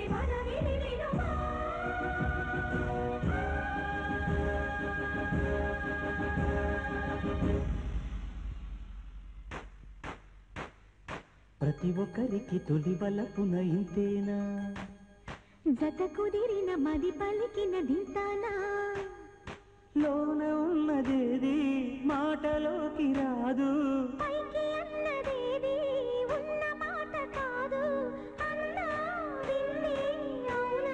మనవిని వినుమా ప్రతి ఒక్కరికి తొలి వలపున ఇంతేనా జత కుదిరిన మది పలికిన దింతానా లోన ఉన్నదేది మాటలోకి రాదు పైకి అన్నదేది ఉన్న మాట కాదు అన్నా వింది అవునా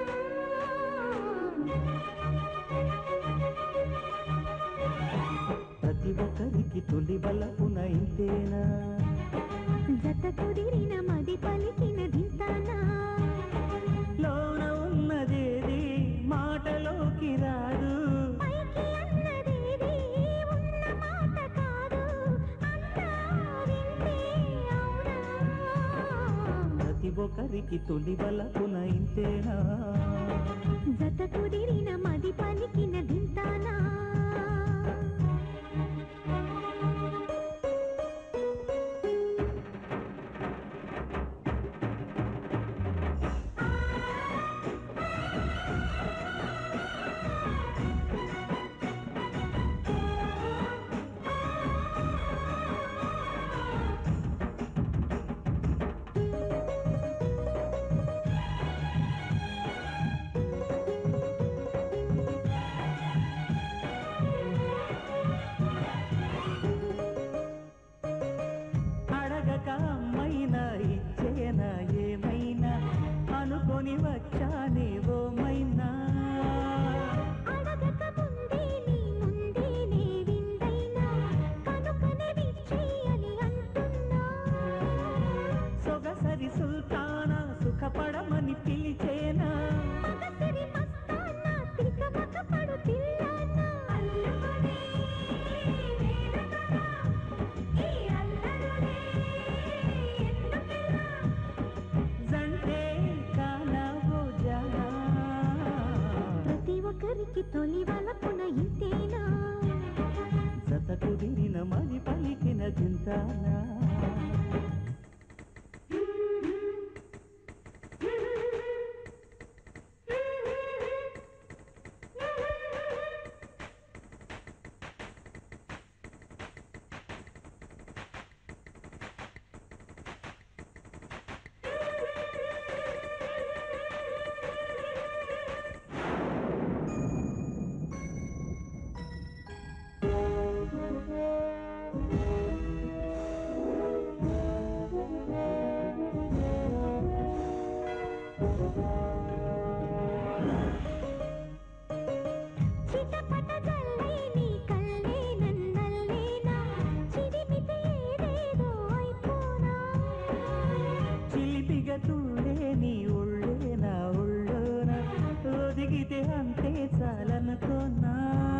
ప్రతి ఒక్కరికి తొలి వలపున ఇంతేనా జత కుదిరిన మది పలికిన దింతానా లోన ఉన్నదేది మాటలోకి రాదు పైకి అన్నదేది ఉన్న మాట కాదు అన్నా వింది అవునా ప్రతి ఒక్కరికి తొలి వలపున ఇంతేనా జత కుదిరిన మది పలికిన దింతానా అడగక అమ్మైనా ఇచ్చేనా ఏమైనా అనుకొని వచ్చానే ఓ మైనా అడగక ముందే నీ ముందే నే విందైనా కనుకనే విచ్చేయని అంటున్నా సొగసరి సుల్తానా సుఖపడమని పిలిచేనా మగసిరి మస్తానా తికమక పడుతిల్లానా అల్లుకునే వేడుకగా ఈ అల్లరులే ఎందుకిలా జంటే కానవో జానా ప్రతి ఒక్కరికి తొలి వలపున ఇంతేనా జత కుదిరిన మది పలికిన చింతానా చిటపట జల్లే నీ కల్లే నన్నల్లేనా చిడిమితే ఏదేదో అయిపోనా చిలిపిగా తూడే నీ ఒళ్ళే నా ఒళ్ళోన ఒదిగితే అంతే చాలనుకున్నా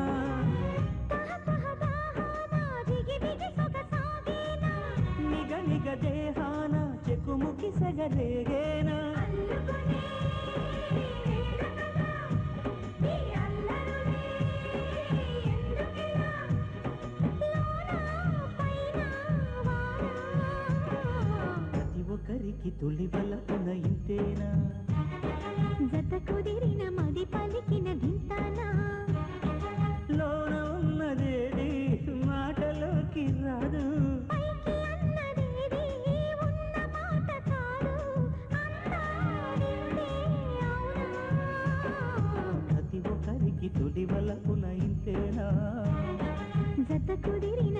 తహతహదాహానా దిగి దిగి సొగసాగేనా నిగ నిగ దేహాన చెక్కుముకి సగరేగేనా అల్లుకునే వేడుకగా ఈ అల్లరులే ఎందుకిలా లోనా పైన వానా ప్రతి ఒక్కరికి తొలి వలపున ఇంతేనా జత కుదిరిన మది పలికిన దింతానా లోన ఉన్నదేది మాటలోకి రాదు పైకి అన్నదేది ఉన్న మాట కాదు అంతా నిందే అవునా ప్రతి ఒక్కరికి తొలి వలపున ఇంతేనా జత కుదిరిన